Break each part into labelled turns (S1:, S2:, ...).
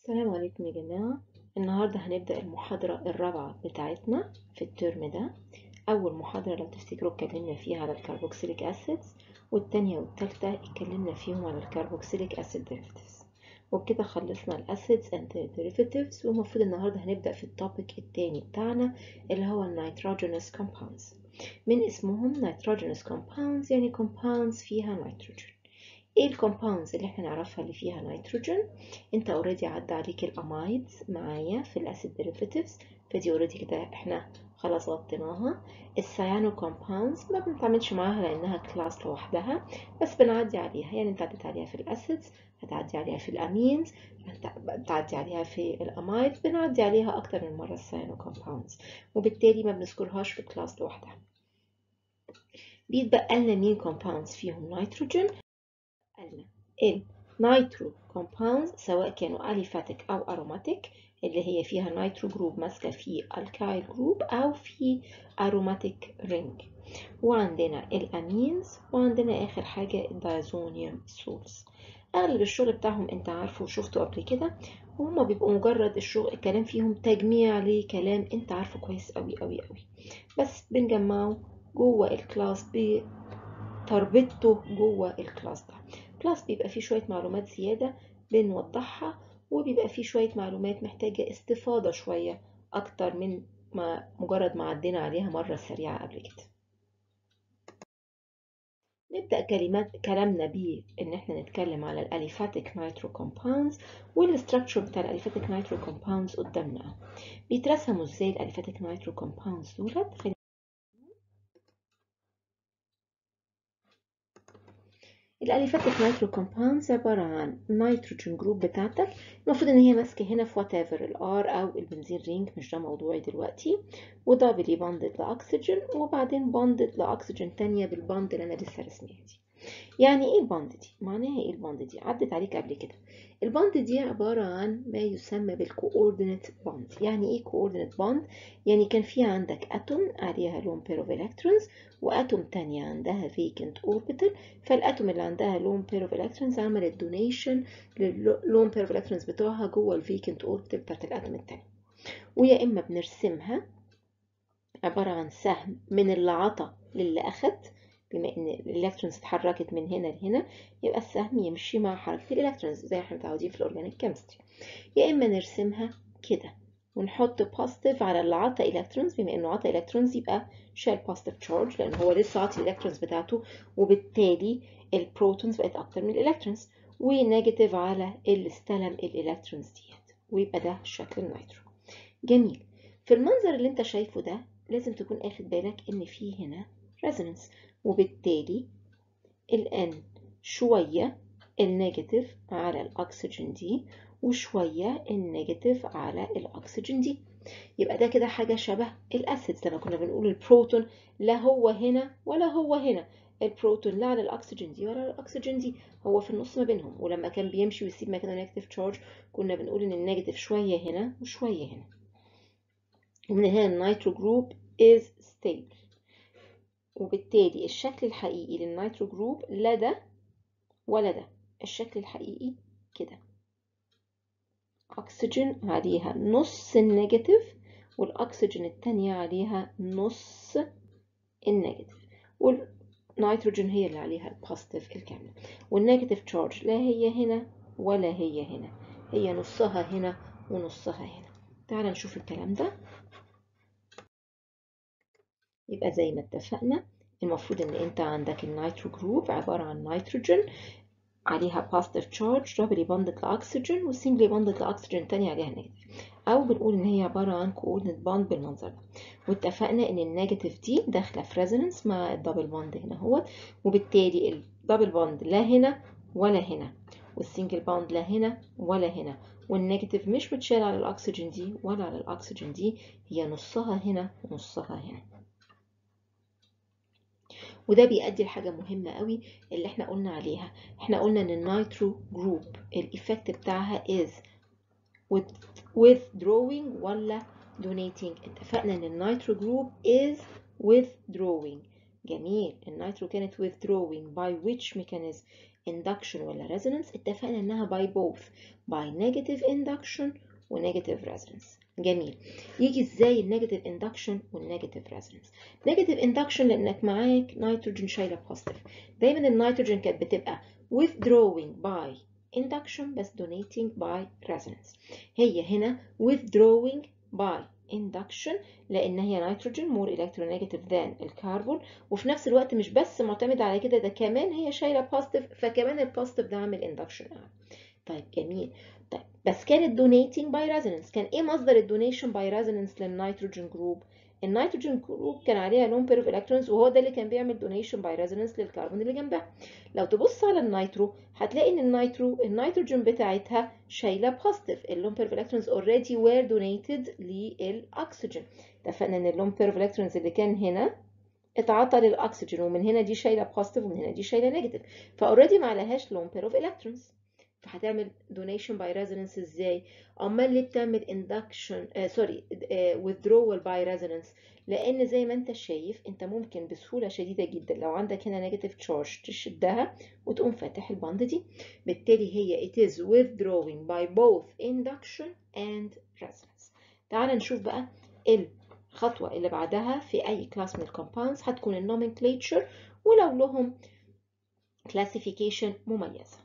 S1: السلام عليكم يا جماعة النهاردة هنبدأ المحاضرة الرابعة بتاعتنا في الترم ده أول محاضرة لو تفتكروا اتكلمنا فيها على الكربوكسيليك أسيدز والتانية والتالتة اتكلمنا فيهم على الكربوكسيليك أسيد derivatives وبكده خلصنا الأسيدز and their derivatives والمفروض النهاردة هنبدأ في التوبيك التاني بتاعنا اللي هو النيتروجينوس compounds من اسمهم nitrogenous compounds يعني compounds فيها نيتروجين ايه الكومباوندز اللي احنا نعرفها اللي فيها نيتروجين انت اوريدي عدى عليك الامايدز معايا في الاسيد ديريفاتيفز فدي اوريدي كده احنا خلاص غطيناها السيانو كومباوندز ما بنتعاملش معاها لانها كلاس لوحدها بس بنعدي عليها يعني انت عديت عليها في الاسيدز هتعدي عليها في الامينز بتعدي عليها في الامايدز بنعدي عليها اكتر من مره السيانو كومباوندز وبالتالي ما بنذكرهاش في كلاس لوحدها بيتبقى لنا مين كومباوندز فيهم نيتروجين قالنا النيترو كومباوندز سواء كانوا اليفاتيك او اروماتيك اللي هي فيها نيترو جروب ماسكه في الكايل جروب او في اروماتيك رينج وعندنا الامينز وعندنا اخر حاجه الدايزونيوم سولز اغلب الشغل بتاعهم انت عارفه وشفته قبل كده وهما بيبقوا مجرد الشغل الكلام فيهم تجميع لكلام انت عارفه كويس قوي قوي قوي بس بنجمعه جوه الكلاس بتربطه جوه الكلاس ده كلاس بيبقى فيه شوية معلومات زيادة بنوضحها وبيبقى فيه شوية معلومات محتاجة استفاضة شوية أكتر من ما مجرد ما عدينا عليها مرة سريعة قبل كده نبدأ كلمات كلامنا بيه إن إحنا نتكلم على الأليفاتيك نيترو كومباوندز والستراكشر بتاع الأليفاتيك نيترو كومباوندز قدامنا بيترسموا إزاي الأليفاتيك نيترو كومباوندز دولت الاليفاتيك نيترو كومباوندز عباره عن نيتروجين جروب بتاعتك المفروض ان هي ماسكه هنا في وات ايفر الار او البنزين رينج مش ده موضوعي دلوقتي ودبلي باندد لاكسجين وبعدين باندد لاكسجين تانية بالباند اللي انا لسه رسمها دي يعني ايه الباند دي معناها ايه الباند دي عدت عليك قبل كده الباند دي عباره عن ما يسمى بالكوردينيت باند يعني ايه كوردينيت باند يعني كان في عندك اتوم عليها لون بير اوف الكترونز واتوم تانية عندها فيكنت اوربيتال فالاتوم اللي عندها لون بير اوف الكترونز عملت دونيشن للون بير اوف الكترونز بتوعها جوه الفيكنت اوربيتال بتاعت الاتوم التاني ويا اما بنرسمها عباره عن سهم من اللي عطى للي اخد بما ان الالكترونز اتحركت من هنا لهنا يبقى السهم يمشي مع حركه الالكترونز زي ما احنا متعودين في الاورجانيك كيمستري يا اما نرسمها كده ونحط بوزيتيف على اللي عطى الكترونز بما انه عطى الكترونز يبقى شال بوزيتيف تشارج لان هو لسه عاطي الالكترونز بتاعته وبالتالي البروتونز بقت اكتر من الالكترونز ونيجاتيف على اللي استلم الالكترونز ديت ويبقى ده شكل النيترو جميل في المنظر اللي انت شايفه ده لازم تكون اخد بالك ان في هنا ريزونانس وبالتالي ال N شوية النيجاتيف على الأكسجين دي وشوية النيجاتيف على الأكسجين دي يبقى ده كده حاجة شبه الأسيدز لما كنا بنقول البروتون لا هو هنا ولا هو هنا البروتون لا على الأكسجين دي ولا على الأكسجين دي هو في النص ما بينهم ولما كان بيمشي ويسيب مكانه نيجاتيف تشارج كنا بنقول إن النيجاتيف شوية هنا وشوية هنا ومن هنا النيترو جروب is stable وبالتالي الشكل الحقيقي للنيترو جروب لا ده ولا ده الشكل الحقيقي كده أكسجين عليها نص النيجاتيف والأكسجين التانية عليها نص النيجاتيف والنيتروجين هي اللي عليها البوزيتيف الكاملة والنيجاتيف تشارج لا هي هنا ولا هي هنا هي نصها هنا ونصها هنا تعال نشوف الكلام ده يبقى زي ما اتفقنا المفروض ان انت عندك النيترو جروب عبارة عن نيتروجين عليها positive charge doubly bonded لأكسجين وسنجلي bonded لأكسجين تاني عليها نيجاتيف أو بنقول إن هي عبارة عن coordinate bond بالمنظر ده واتفقنا إن النيجاتيف دي داخلة في resonance مع الدبل بوند هنا اهوت وبالتالي الدبل بوند لا هنا ولا هنا والسنجل بوند لا هنا ولا هنا والنيجاتيف مش متشال على الأكسجين دي ولا على الأكسجين دي هي نصها هنا ونصها هنا وده بيؤدي لحاجة مهمة قوي اللي احنا قلنا عليها احنا قلنا ان النيترو جروب الايفكت بتاعها is withdrawing ولا donating اتفقنا ان النيترو جروب is withdrawing جميل النيترو كانت withdrawing by which mechanism induction ولا resonance اتفقنا انها by both by negative induction و negative resonance جميل يجي ازاي النيجاتيف اندكشن والنيجاتيف ريزونانس نيجاتيف اندكشن لانك معاك نيتروجين شايله بوزيتيف دايما النيتروجين كانت بتبقى withdrawing by induction بس donating by resonance هي هنا withdrawing by induction لان هي نيتروجين more electronegative than الكربون وفي نفس الوقت مش بس معتمدة على كده ده كمان هي شايله بوزيتيف فكمان البوزيتيف ده عامل اندكشن اعلى طيب جميل طيب بس كانت donating by resonance كان ايه مصدر الدونيشن by resonance للنيتروجين جروب النيتروجين جروب كان عليها لون بير اوف الكترونز وهو ده اللي كان بيعمل دونيشن باي ريزونانس للكربون اللي جنبها لو تبص على النيترو هتلاقي ان النيترو النيتروجين بتاعتها شايله بوزيتيف اللون بير اوف الكترونز اوريدي وير دونيتد للاكسجين اتفقنا ان اللون بير اوف الكترونز اللي كان هنا اتعطى للاكسجين ومن هنا دي شايله بوزيتيف ومن هنا دي شايله نيجاتيف فاوريدي ما عليهاش لون بير اوف الكترونز فهتعمل donation by resonance ازاي امال ليه بتعمل induction آه سوري آه withdrawal by resonance لان زي ما انت شايف انت ممكن بسهوله شديده جدا لو عندك هنا نيجاتيف تشارج تشدها وتقوم فاتح الباند دي بالتالي هي it is withdrawing by both induction and resonance تعال نشوف بقى الخطوه اللي بعدها في اي كلاس من الكومباوندز هتكون النومنكليتشر ولو لهم classification مميزه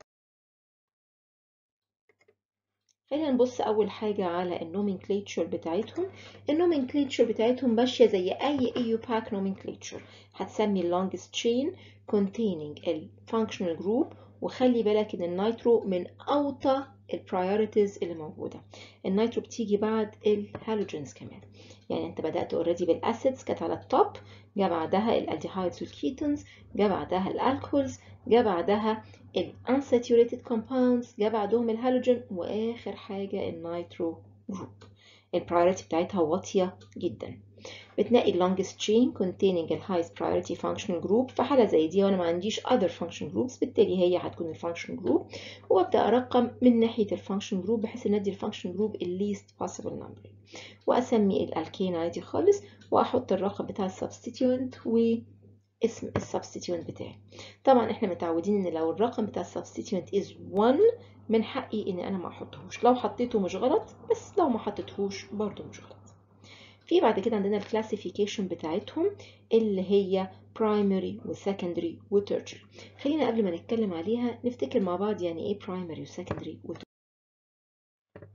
S1: خلينا نبص اول حاجه على النومنكليتشر بتاعتهم النومنكليتشر بتاعتهم ماشيه زي اي ايو باك نومنكليتشر هتسمي اللونجست تشين containing الفانكشنال جروب وخلي بالك ان النيترو من اوطى البرايورتيز اللي موجوده النيترو بتيجي بعد الهالوجينز كمان يعني انت بدات اوريدي بالاسيدز كانت على التوب جا بعدها الالديهايدز والكيتونز جا بعدها الالكولز جا بعدها الانساتوريتد كومباوندز جا بعدهم الهالوجين واخر حاجه النيترو جروب البرايورتي بتاعتها واطيه جدا بتنقي اللونجست chain containing ال highest priority functional group في حالة زي دي وانا ما عنديش other function groups بالتالي هي هتكون الفانكشن جروب وابدا ارقم من ناحية الفانكشن جروب بحيث ان ادي الفانكشن جروب ال least possible number واسمي الالكين عادي خالص واحط الرقم بتاع السبستيتيوينت واسم السبستيتيوينت بتاعي طبعا احنا متعودين ان لو الرقم بتاع السبستيتيوينت is 1 من حقي ان انا ما احطهوش لو حطيته مش غلط بس لو ما حطيتهوش برضو مش غلط في بعد كده عندنا الكلاسيفيكيشن بتاعتهم اللي هي primary و secondary و tertiary خلينا قبل ما نتكلم عليها نفتكر مع بعض يعني ايه primary و secondary و tertiary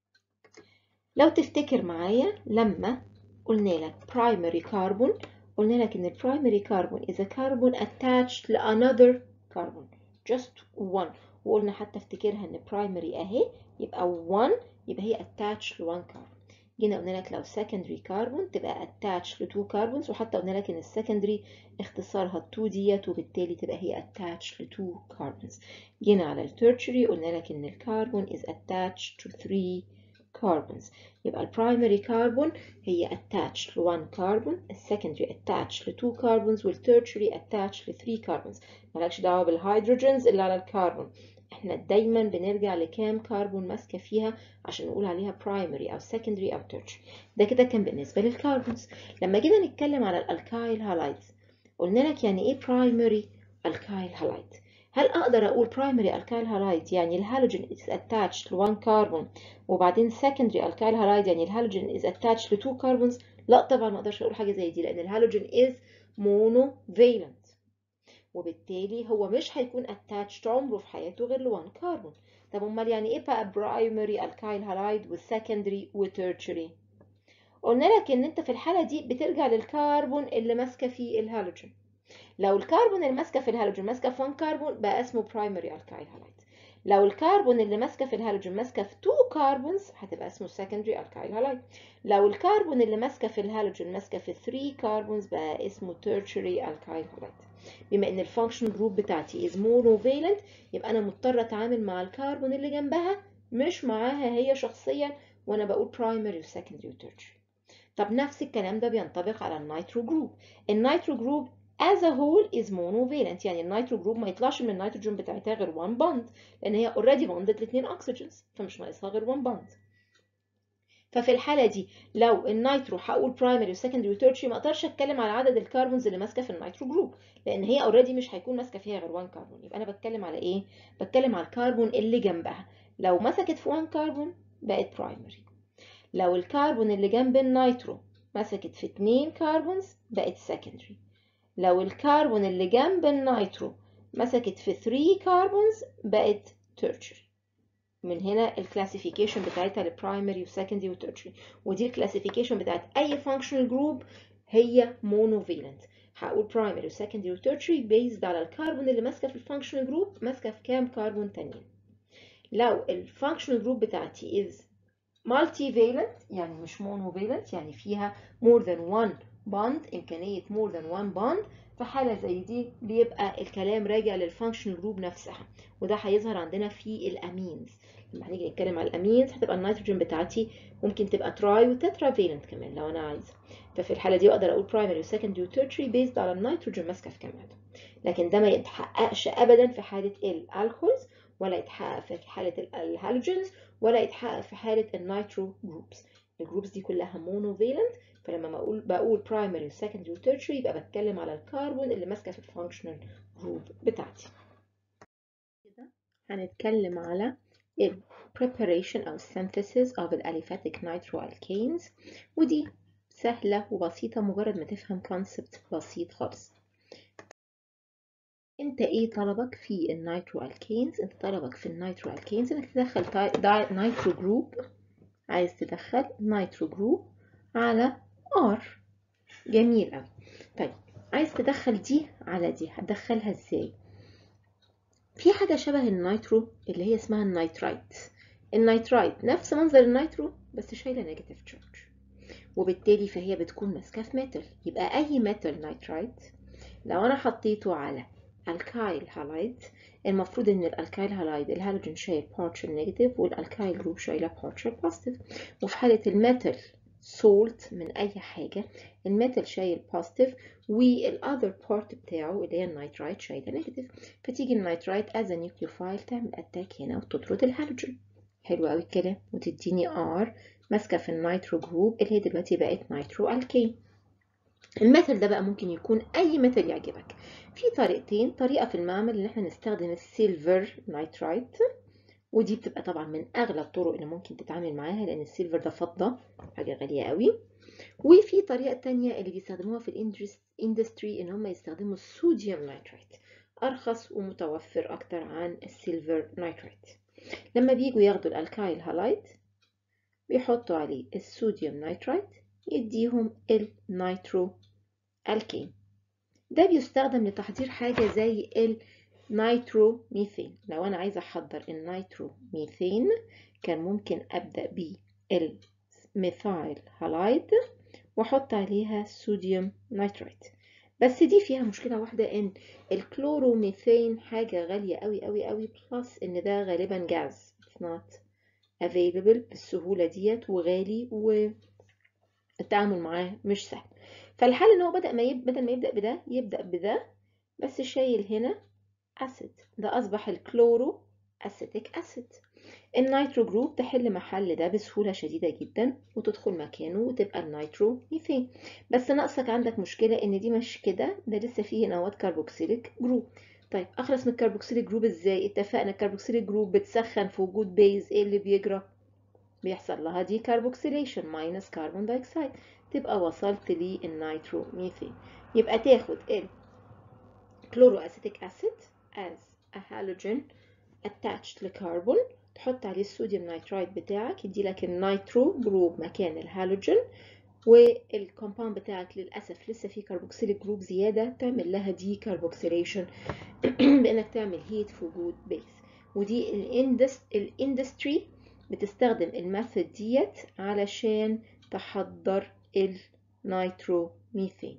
S1: لو تفتكر معايا لما قلنا لك primary carbon قلنا لك ان ال primary carbon is a carbon attached to another carbon just one وقلنا حتى افتكرها ان primary اهي يبقى one يبقى هي attached to one carbon جينا قلنا لك لو secondary carbon تبقى attached ل two carbons وحتى قلنا لك ان السكندري اختصارها 2 ديت وبالتالي تبقى هي attached ل two carbons جينا على التيرشري قلنا لك ان الكربون is attached to 3 carbons يبقى البرايمري كربون هي attached ل 1 carbon السكندري attached ل 2 carbons والتيرشري attached ل 3 carbons مالكش دعوه بالهيدروجينز اللي على الكربون احنا دايما بنرجع لكام كربون ماسكه فيها عشان نقول عليها primary او secondary او tertiary ده كده كان بالنسبه للكربونز لما جينا نتكلم على الالكايل هالايدز قلنا لك يعني ايه primary alkyl halide هل اقدر اقول primary alkyl halide يعني الهالوجين is attached ل 1 كربون وبعدين secondary alkyl halide يعني الهالوجين is attached ل 2 كربونز لا طبعا ما اقدرش اقول حاجه زي دي لان الهالوجين is monovalent وبالتالي هو مش هيكون attached عمره في حياته غير ل 1 كربون طب امال يعني ايه بقى primary alkyl halide والsecondary والtertiary قلنا لك ان انت في الحاله دي بترجع للكربون اللي ماسكه فيه الهالوجين لو الكربون اللي ماسكه في الهالوجين ماسكه في 1 كربون بقى اسمه primary alkyl halide لو الكربون اللي ماسكه في الهالوجين ماسكه في 2 كربونز هتبقى اسمه secondary alkyl halide لو الكربون اللي ماسكه في الهالوجين ماسكه في 3 كربونز بقى اسمه tertiary alkyl halide بما ان الفانكشن جروب بتاعتي is monovalent يبقى انا مضطره اتعامل مع الكربون اللي جنبها مش معاها هي شخصيا وانا بقول primary و secondary و tertiary طب نفس الكلام ده بينطبق على النيترو جروب النيترو جروب as a whole is monovalent يعني النيترو جروب ما يطلعش من النيتروجين بتاعتها غير 1 بوند لان هي already بوندد لاثنين اكسجينز فمش ناقصها غير 1 بوند ففي الحاله دي لو النيترو هقول برايمري وسكندري وتيرشري ما اقدرش اتكلم على عدد الكربونز اللي ماسكه في النيترو جروب لان هي اوريدي مش هيكون ماسكه فيها غير 1 كربون يبقى انا بتكلم على ايه بتكلم على الكربون اللي جنبها لو مسكت في 1 كربون بقت برايمري لو الكربون اللي جنب النيترو مسكت في 2 كربونز بقت سكندري لو الكربون اللي جنب النيترو مسكت في 3 كربونز بقت تيرشري من هنا الكلاسيفيكيشن بتاعتها لبرايمري وسكندري وتيرشري ودي الكلاسيفيكيشن بتاعت اي فانكشنال جروب هي مونوفيلنت هقول برايمري وسكندري وتيرشري بيزد على الكربون اللي ماسكه في الفانكشنال جروب ماسكه في كام كربون تانيين لو الفانكشنال جروب بتاعتي is multivalent يعني مش monovalent يعني فيها more than one bond إمكانية more than one bond في حالة زي دي بيبقى الكلام راجع للفانكشن جروب نفسها وده هيظهر عندنا في الأمينز لما هنيجي نتكلم على الأمينز هتبقى النيتروجين بتاعتي ممكن تبقى تراي وتترا فالنت كمان لو أنا عايزة ففي الحالة دي أقدر أقول برايمري وسكندري وتيرشري بيزد على النيتروجين ماسكة في كام اتوم لكن ده ما يتحققش أبدا في حالة الألكولز ولا يتحقق في حالة الهالوجينز ولا يتحقق في حالة النيترو جروبس الجروبس دي كلها مونوفالنت فلما بقول بقول برايمري وسكندري وتيرشري يبقى بتكلم على الكربون اللي ماسكه في الفانكشنال جروب بتاعتي كده هنتكلم على ال preparation أو synthesis of الأليفاتيك nitroalkanes ودي سهلة وبسيطة مجرد ما تفهم كونسبت بسيط خالص انت ايه طلبك في النيترو الكينز انت طلبك في النيترو الكينز انك تدخل نيترو جروب عايز تدخل نيترو جروب على ار جميل قوي طيب عايز تدخل دي على دي هتدخلها ازاي في حاجه شبه النيترو اللي هي اسمها النيترايت النيترايت نفس منظر النيترو بس شايله نيجاتيف تشارج وبالتالي فهي بتكون ماسكه في ميتال يبقى اي ميتال نيترايت لو انا حطيته على الكايل هالايد المفروض ان الالكايل هالايد الهالوجين شايل بارشل نيجاتيف والالكايل جروب شايله بارشل بوزيتيف وفي حاله الميتال سولت من اي حاجه الميتال شايل بوزيتيف والاذر بارت بتاعه اللي هي النيترايت شايله نيجاتيف فتيجي النيترايت از نيوكليوفايل تعمل اتاك هنا وتطرد الهالوجين حلو قوي الكلام وتديني ار ماسكه في النيترو جروب اللي هي دلوقتي بقت نيترو الكين المثل ده بقى ممكن يكون اي مثل يعجبك في طريقتين طريقه في المعمل ان احنا نستخدم السيلفر نايترايت ودي بتبقى طبعا من اغلى الطرق اللي ممكن تتعامل معاها لان السيلفر ده فضه حاجه غاليه قوي وفي طريقه تانية اللي بيستخدموها في الاندستري ان هم يستخدموا الصوديوم نايترايت ارخص ومتوفر اكتر عن السيلفر نايترايت لما بيجوا ياخدوا الالكايل هالايد بيحطوا عليه الصوديوم نايترايت يديهم النيترو الكين ده بيستخدم لتحضير حاجة زي النيترو ميثين لو أنا عايزة أحضر النيترو ميثين كان ممكن أبدأ بالميثايل هالايد وأحط عليها صوديوم نيترايت بس دي فيها مشكلة واحدة إن الكلوروميثين حاجة غالية أوي أوي أوي بلس إن ده غالبا جاز it's not available بالسهولة ديت وغالي و التعامل معاه مش سهل فالحل ان هو بدأ ما يب... بدل ما يبدأ بده يبدأ بده بس شايل هنا اسيد ده اصبح الكلورو اسيتيك اسيد النيترو جروب تحل محل ده بسهولة شديدة جدا وتدخل مكانه وتبقى النيترو ميثين بس ناقصك عندك مشكلة ان دي مش كده ده لسه فيه نواه كربوكسيليك جروب طيب اخلص من الكربوكسيليك جروب ازاي اتفقنا الكربوكسيليك جروب بتسخن في وجود بيز ايه اللي بيجرى بيحصل لها دي كاربوكسيليشن ماينس كربون دايوكسيد تبقى وصلت للنيترو ميثين يبقى تاخد ال كلورو اسيتيك اسيد as a halogen attached لكربون تحط عليه الصوديوم نيترايت بتاعك يدي لك النيترو جروب مكان الهالوجين والكومباوند بتاعك للاسف لسه فيه كربوكسيليك جروب زياده تعمل لها دي كاربوكسيليشن بانك تعمل هيت في وجود بيس ودي الاندستري بتستخدم الميثود ديت علشان تحضر النيترو ميثين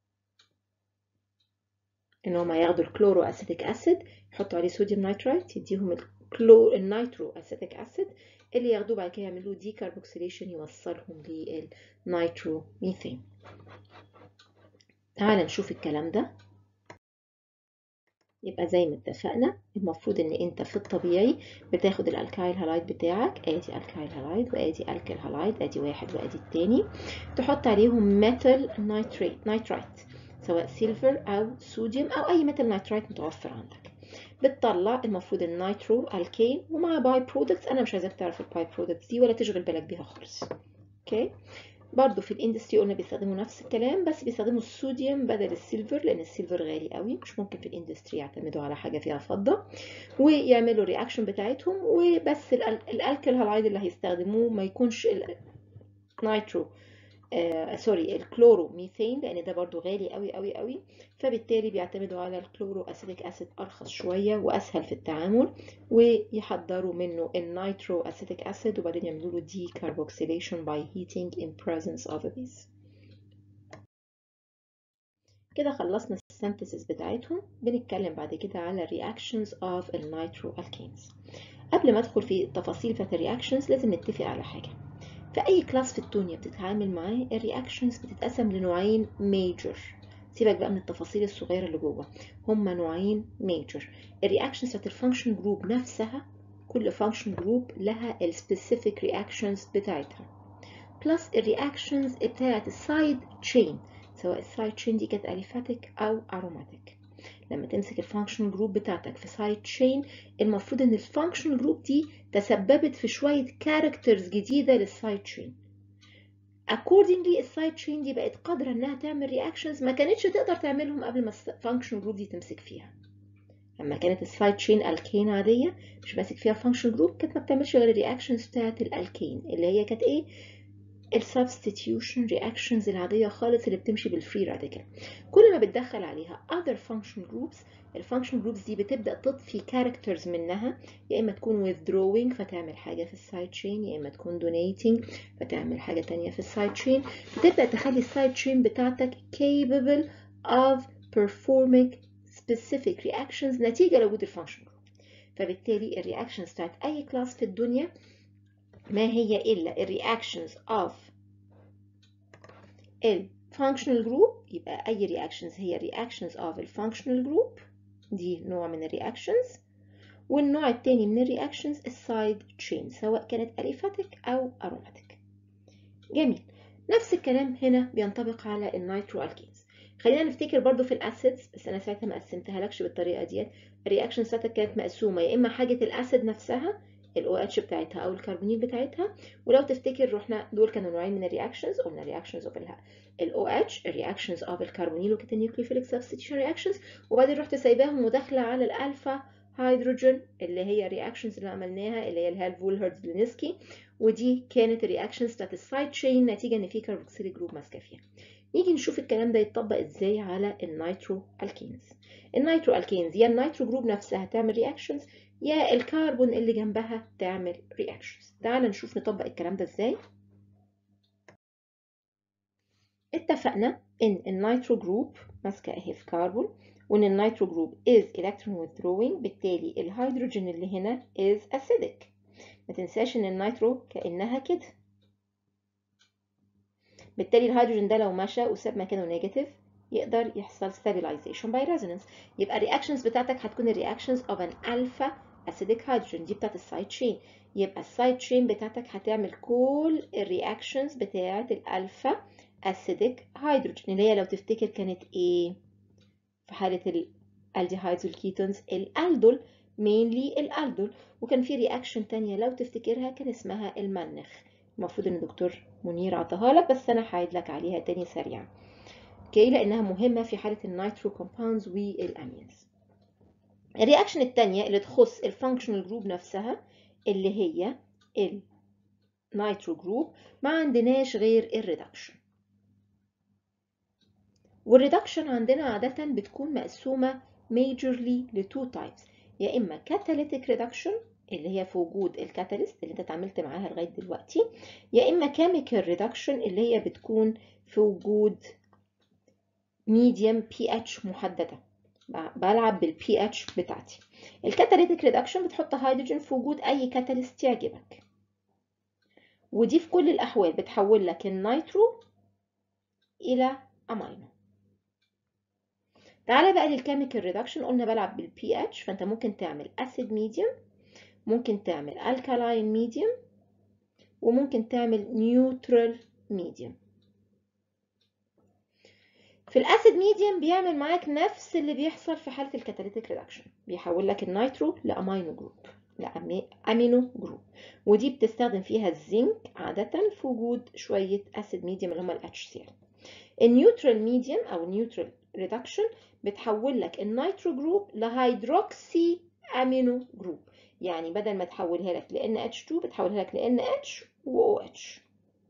S1: ان هما ياخدوا الكلورو اسيتيك اسيد يحطوا عليه صوديوم نيترايت يديهم الكلو النيترو اسيتيك اسيد اللي ياخدوه بعد كده يعملوا دي كاربوكسيليشن يوصلهم للنيترو ميثين تعال نشوف الكلام ده يبقى زي ما اتفقنا المفروض ان انت في الطبيعي بتاخد الالكايل هالايد بتاعك ادي الكايل هالايد وادي الكيل هالايد ادي واحد وادي التاني تحط عليهم ميتال نايتريت نايترايت سواء سيلفر او صوديوم او اي ميتال نايترايت متوفر عندك بتطلع المفروض النيترو الكين ومع باي برودكتس انا مش عايزاك تعرف الباي برودكتس دي ولا تشغل بالك بيها خالص اوكي برضو في الاندستري قلنا بيستخدموا نفس الكلام بس بيستخدموا الصوديوم بدل السيلفر لان السيلفر غالي قوي مش ممكن في الاندستري يعتمدوا على حاجه فيها فضه ويعملوا الرياكشن بتاعتهم وبس الالكل هالايد اللي هيستخدموه ما يكونش النيترو آه سوري الكلورو ميثين لان ده برضو غالي قوي قوي قوي فبالتالي بيعتمدوا على الكلورو اسيتيك اسيد ارخص شويه واسهل في التعامل ويحضروا منه النيترو اسيتيك اسيد وبعدين يعملوا له دي كاربوكسيليشن باي heating in presence of a base كده خلصنا السينثيسيس بتاعتهم بنتكلم بعد كده على reactions of النيترو alkanes قبل ما ادخل في التفاصيل بتاعت الرياكشنز لازم نتفق على حاجه في أي كلاس في الدنيا بتتعامل معاه الرياكشنز بتتقسم لنوعين ميجر سيبك بقى من التفاصيل الصغيرة اللي جوه هما نوعين ميجر الرياكشنز بتاعت الفانكشن جروب نفسها كل فانكشن جروب لها السبيسيفيك رياكشنز بتاعتها بلس الرياكشنز بتاعت السايد تشين سواء السايد تشين دي كانت اليفاتيك او اروماتيك لما تمسك الفانكشن جروب بتاعتك في سايد تشين المفروض ان الفانكشن جروب دي تسببت في شويه كاركترز جديده للسايد تشين accordingly السايد تشين دي بقت قادره انها تعمل رياكشنز ما كانتش تقدر تعملها قبل ما الفانكشن جروب دي تمسك فيها لما كانت السايد تشين الكين عاديه مش ماسك فيها فانكشن جروب كانت ما بتعملش غير الرياكشنز بتاعت الالكين اللي هي كانت ايه السبستيتيوشن رياكشنز العادية خالص اللي بتمشي بالفري راديكال كل ما بتدخل عليها other function groups الفانكشن جروبس دي بتبدأ تضفي كاركترز منها يا إما تكون withdrawing فتعمل حاجة في السايد تشين يا إما تكون donating فتعمل حاجة تانية في السايد تشين بتبدأ تخلي السايد تشين بتاعتك capable of performing specific reactions نتيجة لوجود الفانكشن جروب فبالتالي الرياكشنز بتاعت أي كلاس في الدنيا ما هي إلا الرياكشنز of ال functional group يبقى أي reactions هي reactions of ال functional group دي نوع من الرياكشنز والنوع التاني من الرياكشنز السايد تشين سواء كانت أليفاتيك أو أروماتيك جميل نفس الكلام هنا بينطبق على النيترو الكينز خلينا نفتكر برضو في الاسيدز بس انا ساعتها ما قسمتها لكش بالطريقه ديت الرياكشن بتاعتك كانت مقسومه يا اما حاجه الاسيد نفسها الاو اتش بتاعتها او الكربونيل بتاعتها ولو تفتكر رحنا دول كانوا نوعين من الرياكشنز قلنا رياكشنز اوف الاو اتش الرياكشنز اوف الكربونيل وكانت النيوكليوفيليك سبستيتيوشن رياكشنز وبعدين رحت سايباهم وداخله على الالفا هيدروجين اللي هي الرياكشنز اللي عملناها اللي هي الهالفول هيرتزلينسكي ودي كانت الرياكشنز بتاعت السايد تشين نتيجه ان في كاربوكسيل جروب ماسكه فيها نيجي نشوف الكلام ده يتطبق ازاي على النيترو الكينز النيترو الكينز يا النيترو جروب نفسها تعمل رياكشنز يا الكربون اللي جنبها تعمل رياكشنز تعال نشوف نطبق الكلام ده ازاي اتفقنا ان النيترو جروب ماسكه اهي في كربون وان النيترو جروب is electron withdrawing بالتالي الهيدروجين اللي هنا is acidic ما تنساش ان النيترو كانها كده بالتالي الهيدروجين ده لو مشى وساب مكانه نيجاتيف يقدر يحصل stabilization by resonance يبقى الرياكشنز بتاعتك هتكون الرياكشنز of an alpha acidic hydrogen دي بتاعت السايد تشين يبقى السايد تشين بتاعتك هتعمل كل الرياكشنز بتاعت الالفا acidic hydrogen اللي هي لو تفتكر كانت ايه في حالة الالديهايدز والكيتونز الالدول mainly الالدول وكان في رياكشن تانية لو تفتكرها كان اسمها المنخ المفروض ان الدكتور منير عطاها لك بس انا هعيد لك عليها تاني سريعا اوكي لانها مهمه في حاله النيترو كومباوندز والامينز الرياكشن الثانيه اللي تخص الفانكشنال جروب نفسها اللي هي النيترو جروب ما عندناش غير الريدكشن والريدكشن عندنا عاده بتكون مقسومه majorly لتو تايبس يا اما catalytic reduction اللي هي في وجود الكاتاليست اللي انت اتعاملت معاها لغايه دلوقتي يا اما chemical reduction اللي هي بتكون في وجود medium pH محدده بلعب بالبي اتش بتاعتي الكاتاليتيك ريدكشن بتحط هيدروجين في وجود اي كاتاليست يعجبك ودي في كل الاحوال بتحول لك النيترو الى امينو تعالى بقى للكيميكال ريدكشن قلنا بلعب بالبي اتش فانت ممكن تعمل اسيد ميديوم ممكن تعمل الكالاين ميديوم وممكن تعمل نيوترال ميديوم في الاسيد ميديوم بيعمل معاك نفس اللي بيحصل في حاله الكاتاليتيك ريدكشن بيحول لك النيترو لامينو جروب لامينو جروب ودي بتستخدم فيها الزنك عاده في وجود شويه اسيد ميديوم اللي هم الاتش سي ال النيوترال ميديوم او نيوترال ريدكشن بتحول لك النيترو جروب لهيدروكسي امينو جروب يعني بدل ما تحولها لك ل NH2 بتحولها لك ل NH و OH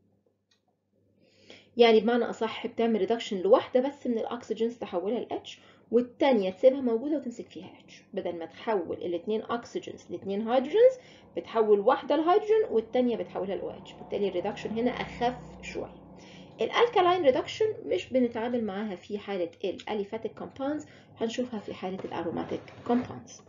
S1: يعني بمعنى أصح بتعمل ريدكشن لواحدة بس من الأكسجينز تحولها ل H والتانية تسيبها موجودة وتمسك فيها H بدل ما تحول الاتنين أكسجينز لاتنين هيدروجينز بتحول واحدة الهيدروجين والتانية بتحولها ل OH بالتالي الريدكشن هنا أخف شوية الالكالاين ريدكشن مش بنتعامل معاها في حالة الاليفاتيك كومباوندز هنشوفها في حالة الاروماتيك كومباوندز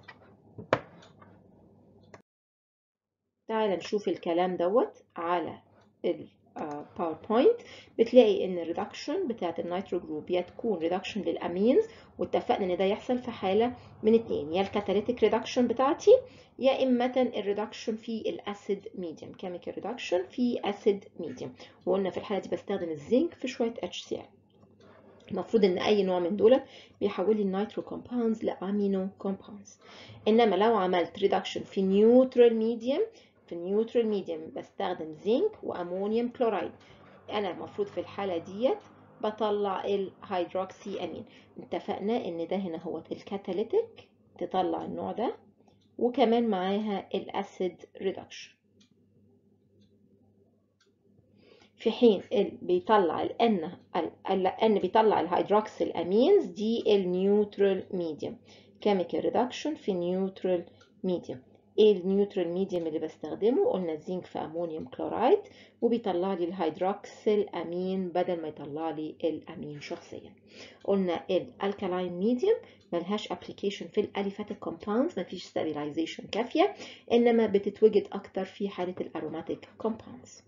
S1: تعال نشوف الكلام دوت على الباوربوينت بتلاقي ان الريدكشن بتاعت النيترو جروب يا تكون ريدكشن للامينز واتفقنا ان ده يحصل في حاله من اتنين يا الكاتاليتيك ريدكشن بتاعتي يا اما الريدكشن في الاسيد ميديوم كيميكال ريدكشن في اسيد ميديوم وقلنا في الحاله دي بستخدم الزنك في شويه اتش سي ال المفروض ان اي نوع من دول بيحول لي النيترو كومباوندز لامينو كومباوندز انما لو عملت ريدكشن في نيوترال ميديوم في النيوترال ميديوم بستخدم زنك وامونيوم كلورايد انا المفروض في الحاله ديت بطلع الهيدروكسي امين اتفقنا ان ده هنا هو الكاتاليتيك تطلع النوع ده وكمان معاها الاسيد ريدكشن في حين ال بيطلع الان الان بيطلع الهيدروكسيل امينز دي النيوترال ميديوم كيميكال ريدكشن في نيوترال ميديوم ايه النيوترال ميديوم اللي بستخدمه قلنا الزنك في امونيوم كلورايد وبيطلع لي الهيدروكسيل امين بدل ما يطلع لي الامين شخصيا قلنا الالكالاين ميديوم ملهاش ابلكيشن في الاليفاتيك كومباوندز مفيش ستابيلايزيشن كافيه انما بتتوجد اكتر في حاله الاروماتيك كومباوندز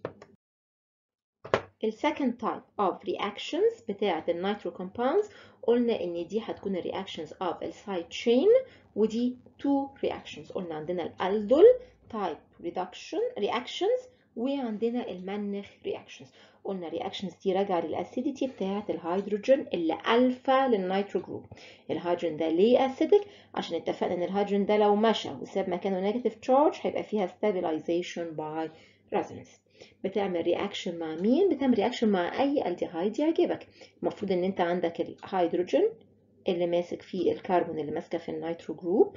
S1: السكند تايب اوف رياكشنز بتاعه النيترو كومباوندز قلنا ان دي هتكون الرياكشنز اوف السايد تشين ودي تو رياكشنز قلنا عندنا الالدول تايب ريدكشن رياكشنز وعندنا المنخ رياكشنز قلنا الرياكشنز دي راجعه للاسيديتي بتاعه الهيدروجين اللي الفا للنيترو جروب الهيدروجين ده ليه اسيدك عشان اتفقنا ان الهيدروجين ده لو مشى وساب مكانه نيجاتيف تشارج هيبقى فيها stabilization by resonance بتعمل رياكشن مع مين بتعمل رياكشن مع اي الديهايد يعجبك المفروض ان انت عندك الهيدروجين اللي ماسك فيه الكربون اللي ماسكه في النيترو جروب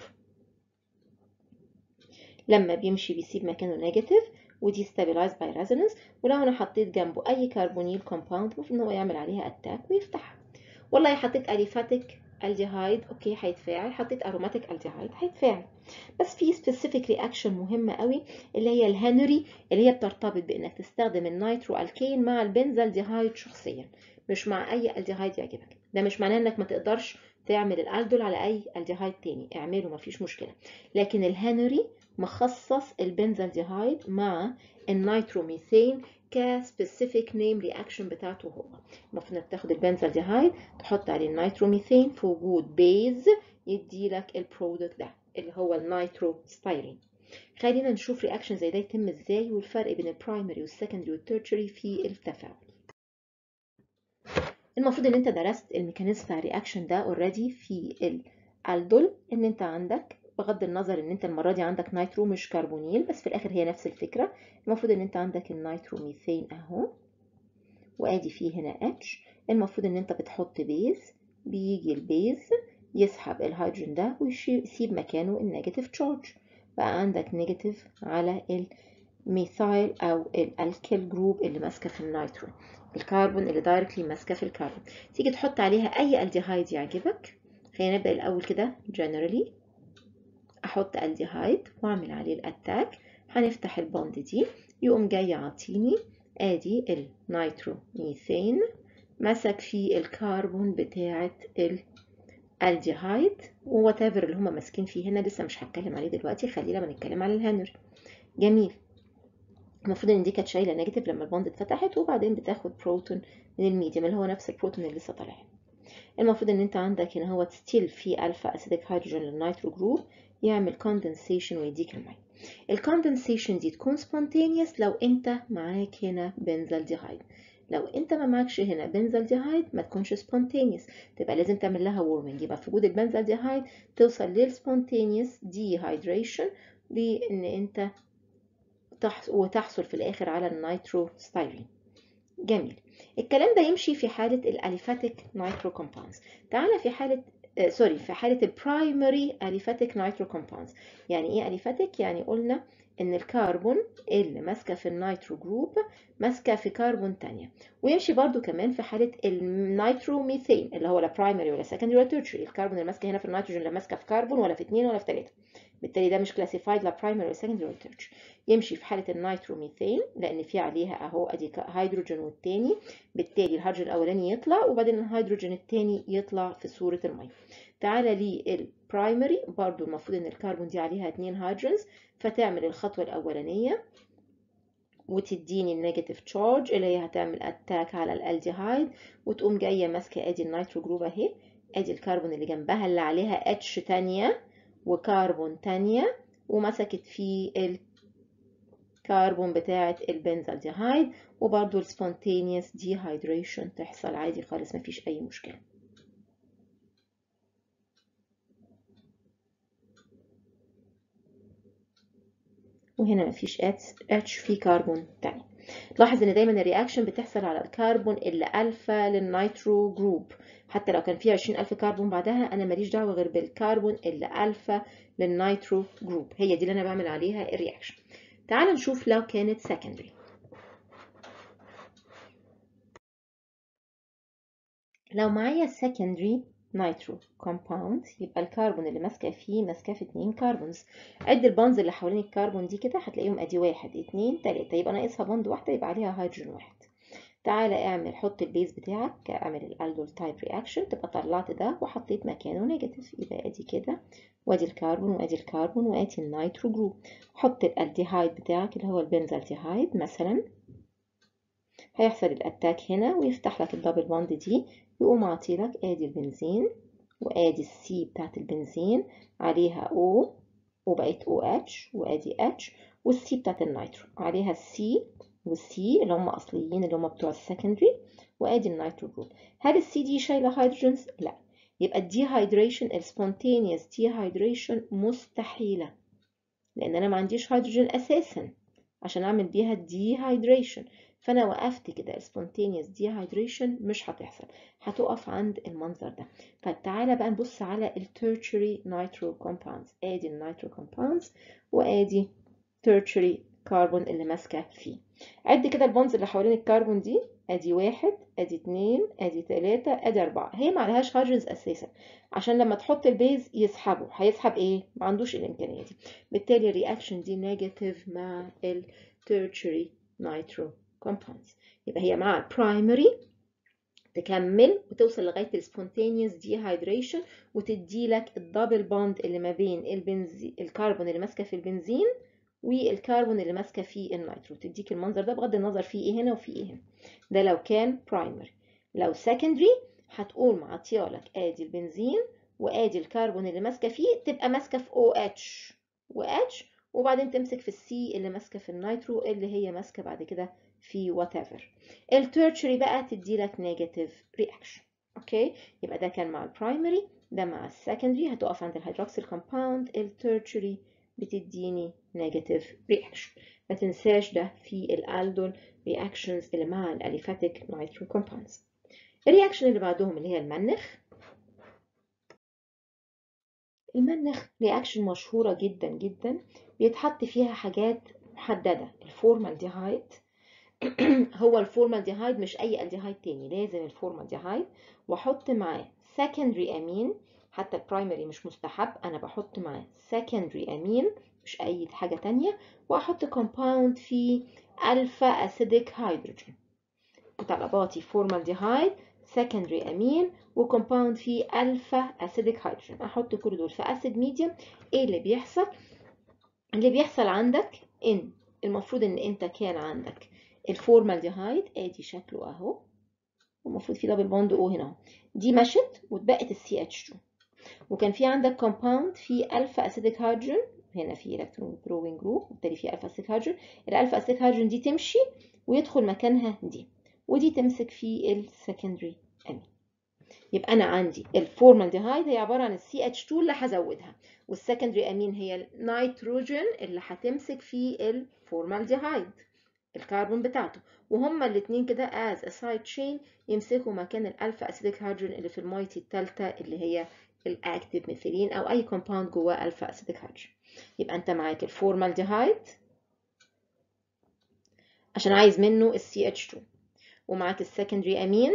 S1: لما بيمشي بيسيب مكانه نيجاتيف ودي stabilized by resonance ولو انا حطيت جنبه اي كربونيل كومباوند المفروض ان هو يعمل عليها اتاك ويفتحها والله حطيت اليفاتيك الديهايد اوكي هيتفاعل حطيت اروماتيك الديهايد هيتفاعل بس في سبيسيفيك رياكشن مهمه قوي اللي هي الهنري اللي هي بترتبط بانك تستخدم النيترو الكين مع البنزالديهايد شخصيا مش مع اي الديهايد يعجبك ده مش معناه انك ما تقدرش تعمل الالدول على اي الديهايد تاني اعمله مفيش مشكله لكن الهنري مخصص البنزالديهايد مع النيتروميثين كسبيسيفيك نيم رياكشن بتاعته هو المفروض انك تاخد البنزالديهايد تحط عليه النيتروميثين في وجود بيز يدي لك البرودكت ده اللي هو النيترو ستايرين خلينا نشوف رياكشن زي ده يتم ازاي والفرق بين البرايمري والسكندري والتيرشري في التفاعل المفروض ان انت درست الميكانيزم بتاع الرياكشن ده اوريدي في الالدول ان انت عندك بغض النظر ان انت المره دي عندك نيترو مش كربونيل بس في الاخر هي نفس الفكره المفروض ان انت عندك النيتروميثين اهو وادي فيه هنا اتش المفروض ان انت بتحط بيز بيجي البيز يسحب الهيدروجين ده ويسيب مكانه النيجاتيف تشارج بقى عندك نيجاتيف على الميثايل او الالكيل جروب اللي ماسكه في النيترو الكربون اللي دايركتلي ماسكه في الكربون تيجي تحط عليها اي الديهايد يعجبك خلينا نبدا الاول كده جنرالي احط الديهايد واعمل عليه الاتاك هنفتح البوند دي يقوم جاي يعطيني ادي النيترو ميثين مسك فيه الكربون بتاعه الالديهايد ووات ايفر اللي هما ماسكين فيه هنا لسه مش هتكلم عليه دلوقتي خلينا لما نتكلم على الهنري جميل المفروض ان دي كانت شايله نيجاتيف لما البوند اتفتحت وبعدين بتاخد بروتون من الميديوم اللي هو نفس البروتون اللي لسه طالع المفروض ان انت عندك هنا هو ستيل في الفا اسيديك هيدروجين للنيترو جروب يعمل كوندنسيشن ويديك الميه الكوندنسيشن دي تكون سبونتينيوس لو انت معاك هنا بنزالديهايد لو انت ما معكش هنا بنزالديهايد ما تكونش سبونتينيوس تبقى لازم تعمل لها وورمنج يبقى في وجود البنزالديهايد توصل للسبونتينيوس ديهايدريشن بان انت تحصل وتحصل في الاخر على النيترو ستايرين جميل الكلام ده يمشي في حالة الاليفاتيك نيترو كومباوندز تعالى في حالة آه سوري في حالة البرايمري اليفاتيك نيترو كومباوندز يعني ايه اليفاتيك يعني قلنا ان الكربون اللي ماسكه في النيترو جروب ماسكه في كربون تانية ويمشي برضو كمان في حاله النيترو ميثين اللي هو لا برايمري ولا سكندري ولا تيرشري الكربون اللي ماسكه هنا في النيتروجين لا ماسكه في كربون ولا في اثنين ولا في ثلاثه بالتالي ده مش كلاسيفايد لا برايمري ولا سكندري ولا تيرشري يمشي في حاله النيترو ميثين لان في عليها اهو ادي هيدروجين والتاني بالتالي الهيدروجين الاولاني يطلع وبعدين الهيدروجين التاني يطلع في صوره الميه تعالى للبرايمري برضو المفروض ان الكربون دي عليها اتنين هيدروجينز فتعمل الخطوة الأولانية وتديني النيجاتيف تشارج اللي هي هتعمل اتاك على الالديهايد وتقوم جاية ماسكة ادي النيترو جروب اهي ادي الكربون اللي جنبها اللي عليها اتش تانية وكربون تانية ومسكت في الكربون بتاعة البنزالديهايد وبرضو السبونتينيوس ديهايدريشن تحصل عادي خالص مفيش أي مشكلة وهنا مفيش اتش في كربون تاني لاحظ ان دايما الرياكشن بتحصل على الكربون اللي الفا للنيترو جروب حتى لو كان فيه 20000 كربون بعدها انا ماليش دعوه غير بالكربون اللي الفا للنيترو جروب هي دي اللي انا بعمل عليها الرياكشن تعال نشوف لو كانت secondary لو معايا secondary نيترو كومباوند يبقى الكربون اللي ماسكه فيه ماسكه في اتنين كربونز عد البونز اللي حوالين الكربون دي كده هتلاقيهم ادي واحد اتنين تلاته يبقى ناقصها بوند واحده يبقى عليها هيدروجين واحد تعالى اعمل حط البيز بتاعك اعمل الالدول تايب رياكشن تبقى طلعت ده وحطيت مكانه نيجاتيف يبقى ادي كده وادي الكربون وادي الكربون وادي النيترو جروب حط الالديهايد بتاعك اللي هو البنزالديهايد مثلا هيحصل الاتاك هنا ويفتح لك الدبل بوند دي يقوم عاطيلك ادي البنزين وادي السي بتاعت البنزين عليها O وبقت OH وادي H والسي بتاعت النيترو عليها السي والسي اللي هم اصليين اللي هم بتوع السكندري وادي النيترو جروب هل السي دي شايله هيدروجينز لا يبقى الديهايدريشن السبونتينيوس ديهايدريشن مستحيله لان انا ما عنديش هيدروجين اساسا عشان اعمل بيها الديهايدريشن فانا وقفت كده spontaneous dehydration مش هتحصل هتقف عند المنظر ده طيب تعالى بقى نبص على ال tertiary nitro compounds ادي النيترو compounds وادي tertiary كربون اللي ماسكه فيه عد كده البونز اللي حوالين الكربون دي ادي واحد ادي اتنين ادي تلاتة ادي اربعة هي ما عليهاش هيدروجينز اساسا عشان لما تحط البيز يسحبه هيسحب ايه ما عندوش الامكانيه دي بالتالي الرياكشن دي نيجاتيف مع ال tertiary nitro compounds يبقى هي مع primary تكمل وتوصل لغايه السبونتينيوس ديهايدريشن وتدي لك الدبل بوند اللي ما بين البنزين الكربون اللي ماسكه في البنزين والكربون اللي ماسكه في النيترو تديك المنظر ده بغض النظر في ايه هنا وفي ايه هنا ده لو كان برايمري لو سكندري هتقول معطيالك ادي البنزين وادي الكربون اللي ماسكه فيه تبقى ماسكه في OH وH وبعدين تمسك في السي اللي ماسكه في النيترو اللي هي ماسكه بعد كده في whatever التيرشري بقى تدي لك نيجاتيف رياكشن اوكي يبقى ده كان مع البرايمري ده مع السكندري هتقف عند الهيدروكسيل كومباوند التيرشري بتديني نيجاتيف رياكشن ما تنساش ده في الالدول رياكشنز اللي مع الاليفاتيك نيترو كومباوندز الرياكشن اللي بعدهم اللي هي المنخ المنخ رياكشن مشهورة جدا جدا بيتحط فيها حاجات محددة الفورمالديهايد هو الفورمالديهايد مش اي الديهايد تاني لازم الفورمالديهايد واحط معاه سكندري امين حتى البرايمري مش مستحب انا بحط معاه سكندري امين مش اي حاجه تانية واحط كومباوند فيه الفا اسيديك هيدروجين طلباتي فورمالديهايد سكندري امين وكومباوند فيه الفا اسيديك هيدروجين احط كل دول في اسيد ميديوم ايه اللي بيحصل اللي بيحصل عندك ان المفروض ان انت كان عندك الفورمالديهايد ادي شكله اهو والمفروض في دبل بوند او هنا دي مشت واتبقت السي اتش 2 وكان في عندك كومباوند فيه الفا اسيديك هيدروجين هنا في الكترون دروينج جروب وبالتالي في الفا اسيديك هيدروجين الالفا اسيديك هيدروجين دي تمشي ويدخل مكانها دي ودي تمسك في السكندري امين يبقى انا عندي الفورمالديهايد هي عباره عن السي اتش 2 اللي هزودها والسكندري امين هي النيتروجين اللي هتمسك في الفورمالديهايد الكربون بتاعته وهما الاثنين كده as a side chain يمسكوا مكان الالفا اسيديك هيدروجين اللي في المايتي الثالثه اللي هي الاكتيف ميثيلين او اي كومباوند جواه الفا اسيديك هيدروجين يبقى انت معاك الفورمالديهايد عشان عايز منه السي اتش 2 ومعاك السكندري امين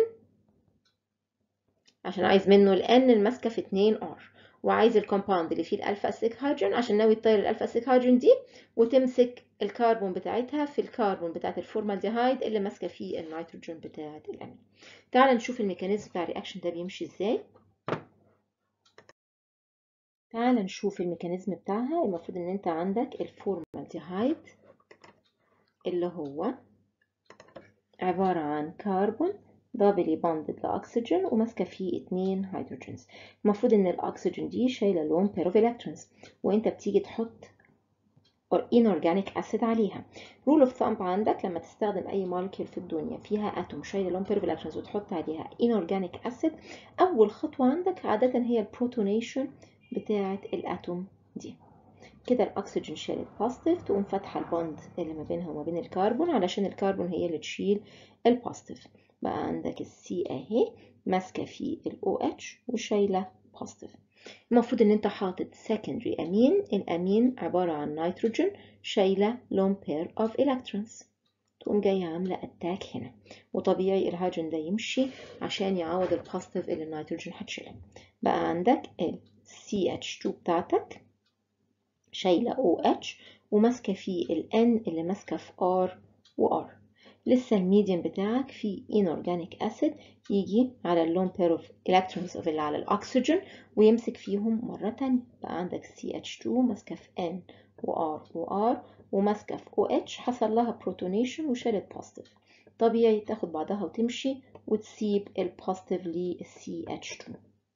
S1: عشان عايز منه الان الماسكه في 2 ار وعايز الكومباوند اللي فيه الالفا اسيك هيدروجين عشان ناوي تطير الالفا اسيك هيدروجين دي وتمسك الكربون بتاعتها في الكربون بتاعت الفورمالديهايد اللي ماسكه فيه النيتروجين بتاعت الامين تعال نشوف الميكانيزم بتاع الرياكشن ده بيمشي ازاي تعال نشوف الميكانيزم بتاعها المفروض ان انت عندك الفورمالديهايد اللي هو عبارة عن كربون دبلي بوندد لأكسجين وماسكة فيه اتنين هيدروجينز المفروض إن الأكسجين دي شايلة لون بير اوف الكترونز وأنت بتيجي تحط inorganic acid عليها rule of thumb عندك لما تستخدم أي molecule في الدنيا فيها أتوم شايلة لون بير اوف وتحط عليها inorganic acid أول خطوة عندك عادة هي البروتونيشن بتاعة الأتوم دي كده الاكسجين شالت بوزيتيف تقوم فاتحه البوند اللي ما بينها وما بين الكربون علشان الكربون هي اللي تشيل البوزيتيف بقى عندك السي اهي ماسكه في الاو اتش وشايله بوزيتيف المفروض ان انت حاطط secondary امين الامين عباره عن نيتروجين شايله لون بير اوف الكترونز تقوم جايه عامله اتاك هنا وطبيعي الهيدروجين ده يمشي عشان يعوض البوزيتيف اللي النيتروجين هتشيلها بقى عندك ال CH2 بتاعتك شايلة OH وماسكة فيه ال N اللي ماسكة في R و R لسه الميديم بتاعك فيه inorganic acid يجي على اللون بير اوف electrons of اللي على الأكسجين ويمسك فيهم مرة تانية بقى عندك CH2 ماسكة في N و R و R وماسكة في OH حصل لها بروتونيشن وشالت بوزيتيف طبيعي تاخد بعضها وتمشي وتسيب البوزيتيف لل CH2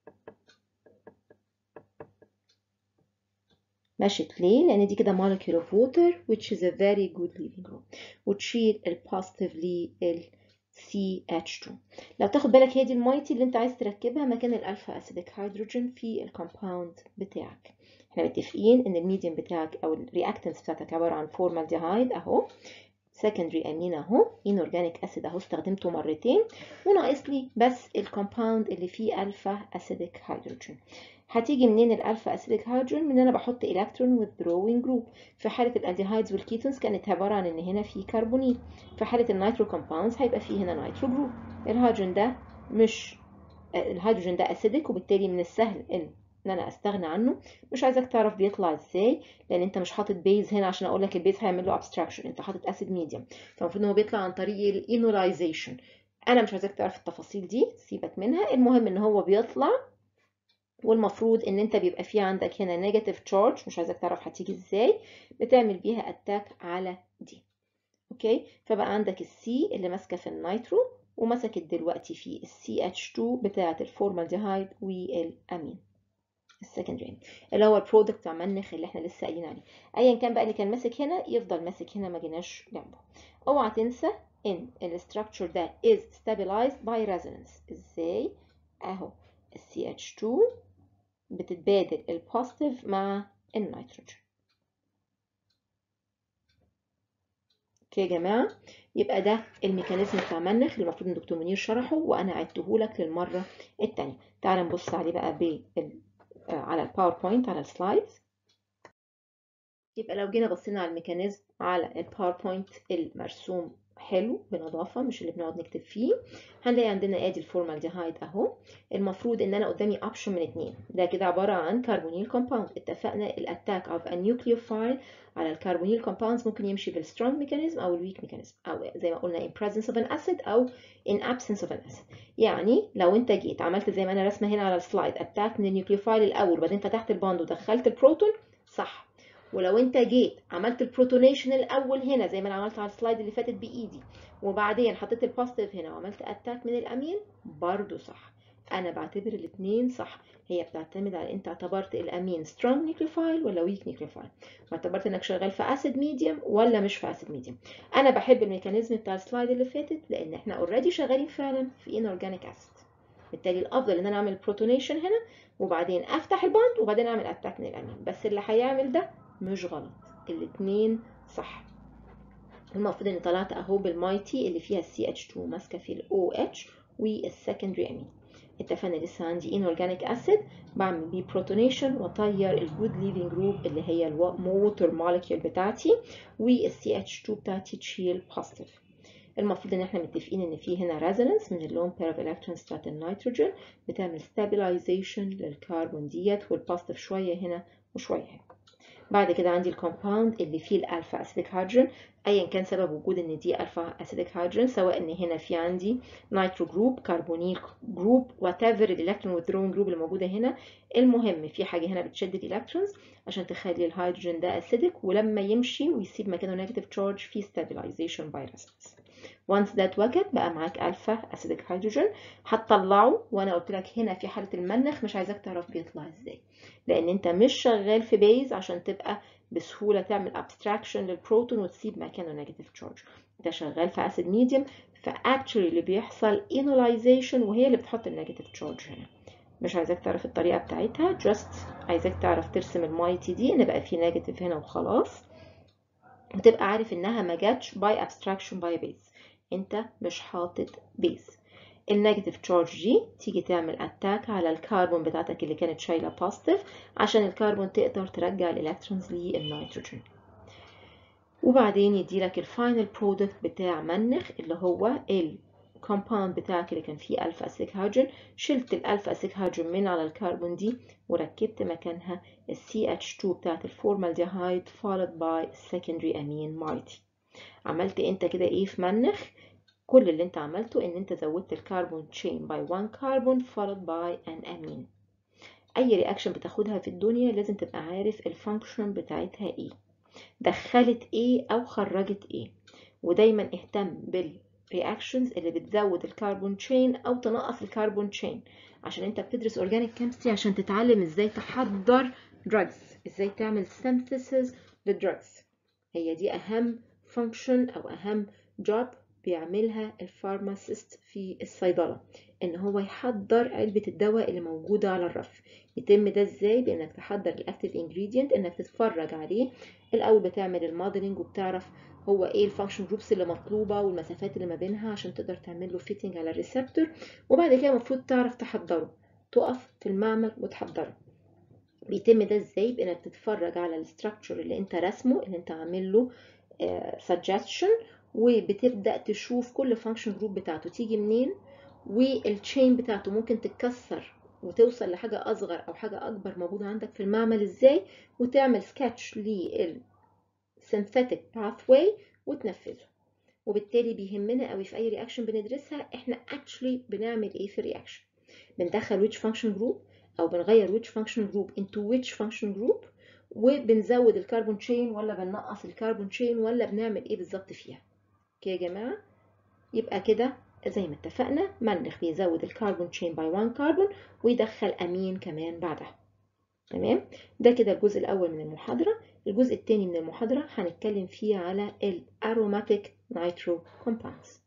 S1: مشت ليه؟ لأن دي كده molecule of water which is a very good leaving group وتشيل البوزيتيف لل CH2 لو تاخد بالك هي دي المايتي اللي انت عايز تركبها مكان الالفا اسيديك هيدروجين في الكومباوند بتاعك احنا متفقين ان الميديم بتاعك او الرياكتنس بتاعتك عباره عن فورمالديهايد اهو secondary امين اهو inorganic acid اهو استخدمته مرتين وناقص لي بس الكومباوند اللي فيه الفا اسيديك هيدروجين هتيجي منين الالفا اسيديك هيدروجين من ان انا بحط الكترون withdrawing جروب في حاله الالديهايدز والكيتونز كانت عباره عن ان هنا في كربونيل في حاله النيترو كومباوندز هيبقى في هنا نيترو جروب الهيدروجين ده مش الهيدروجين ده اسيديك وبالتالي من السهل ان ان انا استغنى عنه مش عايزك تعرف بيطلع ازاي لان انت مش حاطط بيز هنا عشان اقول لك البيز هيعمل له ابستراكشن انت حاطط اسيد ميديوم فالمفروض ان هو بيطلع عن طريق الاينولايزيشن انا مش عايزك تعرف التفاصيل دي سيبك منها المهم ان هو بيطلع والمفروض ان انت بيبقى في عندك هنا نيجاتيف تشارج مش عايزك تعرف هتيجي ازاي بتعمل بيها اتاك على دي اوكي فبقى عندك السي اللي ماسكه في النيترو ومسكت دلوقتي في السي اتش 2 بتاعه الفورمالديهايد والامين السكندري اللي هو البرودكت بتاع منخ اللي احنا لسه قايلين عليه ايا كان بقى اللي كان ماسك هنا يفضل ماسك هنا ما جيناش جنبه اوعى تنسى ان الاستراكشر ده is stabilized by resonance ازاي اهو ال CH2 بتتبادل البوزيتيف مع النيتروجين اوكي يا جماعه يبقى ده الميكانيزم بتاع منخ اللي المفروض ان دكتور منير شرحه وانا عدته لك للمره الثانيه تعال نبص عليه بقى بال على الباوربوينت على السلايدز يبقى لو جينا بصينا على الميكانيزم على الباوربوينت المرسوم حلو بنظافه مش اللي بنقعد نكتب فيه هنلاقي عندنا ادي الفورمالديهايد اهو المفروض ان انا قدامي اوبشن من اتنين ده كده عباره عن كربونيل كومباوند اتفقنا الاتاك اوف ا نيوكليوفايل على الكربونيل كومباوندز ممكن يمشي بالسترونج ميكانيزم او الويك ميكانيزم او زي ما قلنا in presence of an acid او in absence of an acid يعني لو انت جيت عملت زي ما انا رسمه هنا على السلايد اتاك من النيوكليوفايل الاول وبعدين فتحت البوند ودخلت البروتون صح ولو انت جيت عملت البروتونيشن الاول هنا زي ما انا عملت على السلايد اللي فاتت بايدي وبعدين حطيت البوزيتيف هنا وعملت اتاك من الامين برضو صح انا بعتبر الاثنين صح هي بتعتمد على انت اعتبرت الامين سترونج نيكليفايل ولا ويك نيكليفايل واعتبرت انك شغال في اسيد ميديوم ولا مش في اسيد ميديوم انا بحب الميكانيزم بتاع السلايد اللي فاتت لان احنا اوريدي شغالين فعلا في ان اورجانيك اسيد بالتالي الافضل ان انا اعمل بروتونيشن هنا وبعدين افتح الباند وبعدين اعمل اتاك من الامين بس اللي هيعمل ده مش غلط الاثنين صح المفروض اني طلعت اهو بالمايتي اللي فيها السي اتش 2 ماسكه في الاو اتش والسكندري امين اتفقنا لسه عندي انورجانيك اسيد بعمل بيه بروتونيشن واطير الجود ليفنج جروب اللي هي الموتور مولكيول بتاعتي والسي اتش 2 بتاعتي تشيل بوزيتيف المفروض ان احنا متفقين ان في هنا ريزونانس من اللون بير اوف الكترونز بتاعت النيتروجين بتعمل ستابلايزيشن للكربون ديت والبوزيتيف شويه هنا وشويه هنا بعد كده عندي الكومباوند اللي فيه الالفا اسيديك هيدروجين ايا كان سبب وجود ان دي الفا اسيديك هيدروجين سواء ان هنا في عندي نيترو جروب كربونيل جروب وات ايفر الالكترون وذرون جروب اللي موجوده هنا المهم في حاجه هنا بتشد الالكترونز عشان تخلي الهيدروجين ده اسيديك ولما يمشي ويسيب مكانه نيجاتيف تشارج في ستابلايزيشن باي ريزونانس وانس ده اتوجد بقى معاك الفا اسيديك هيدروجين هتطلعه وانا قلت لك هنا في حاله المنخ مش عايزاك تعرف بيطلع ازاي لان انت مش شغال في بيز عشان تبقى بسهوله تعمل ابستراكشن للبروتون وتسيب مكانه نيجاتيف تشارج انت شغال في اسيد ميديوم فاكشولي اللي بيحصل انولايزيشن وهي اللي بتحط النيجاتيف تشارج هنا مش عايزاك تعرف الطريقه بتاعتها جاست عايزاك تعرف ترسم المايتي دي ان بقى في نيجاتيف هنا وخلاص وتبقى عارف انها ما جاتش باي ابستراكشن باي بيز انت مش حاطط بيز النيجاتيف تشارج دي تيجي تعمل اتاك على الكربون بتاعتك اللي كانت شايله بوزيتيف عشان الكربون تقدر ترجع الالكترونز للنيتروجين وبعدين يديلك الفاينل برودكت بتاع منخ اللي هو الكومباوند بتاعك اللي كان فيه الفا اسيك هيدروجين شلت الالفا اسيك هيدروجين من على الكربون دي وركبت مكانها ال CH2 بتاعت الفورمالديهايد followed by secondary amine mighty عملت انت كده ايه في منخ كل اللي انت عملته ان انت زودت الكربون تشين باي 1 كربون followed by an amine اي رياكشن بتاخدها في الدنيا لازم تبقى عارف الفانكشن بتاعتها ايه دخلت ايه او خرجت ايه ودايما اهتم بالرياكشنز اللي بتزود الكربون تشين او تنقص الكربون تشين عشان انت بتدرس اورجانيك كيمستري عشان تتعلم ازاي تحضر drugs ازاي تعمل synthesis للدراجز هي دي اهم فانكشن او اهم جوب بيعملها الفارماسيست في الصيدلة ان هو يحضر علبة الدواء اللي موجودة على الرف يتم ده ازاي بانك تحضر الاكتيف انجريدينت انك تتفرج عليه الاول بتعمل الموديلنج وبتعرف هو ايه الفانكشن جروبس اللي مطلوبة والمسافات اللي ما بينها عشان تقدر تعمل له فيتنج على الريسبتور وبعد كده المفروض تعرف تحضره تقف في المعمل وتحضره بيتم ده ازاي بانك تتفرج على الاستراكشر اللي انت رسمه اللي انت عامل له suggestion وبتبدا تشوف كل فانكشن جروب بتاعته تيجي منين والتشين بتاعته ممكن تتكسر وتوصل لحاجه اصغر او حاجه اكبر موجوده عندك في المعمل ازاي وتعمل سكتش للسينثيتك باثواي وتنفذه وبالتالي بيهمنا قوي في اي رياكشن بندرسها احنا actually بنعمل ايه في الرياكشن بندخل which function group او بنغير which function group into which function group وبنزود الكربون تشين ولا بننقص الكربون تشين ولا بنعمل ايه بالظبط فيها اوكي يا جماعه يبقى كده زي ما اتفقنا منخ بيزود الكربون تشين باي 1 كربون ويدخل امين كمان بعدها تمام ده كده الجزء الاول من المحاضره الجزء الثاني من المحاضره هنتكلم فيه على الاروماتيك نيترو كومباوندز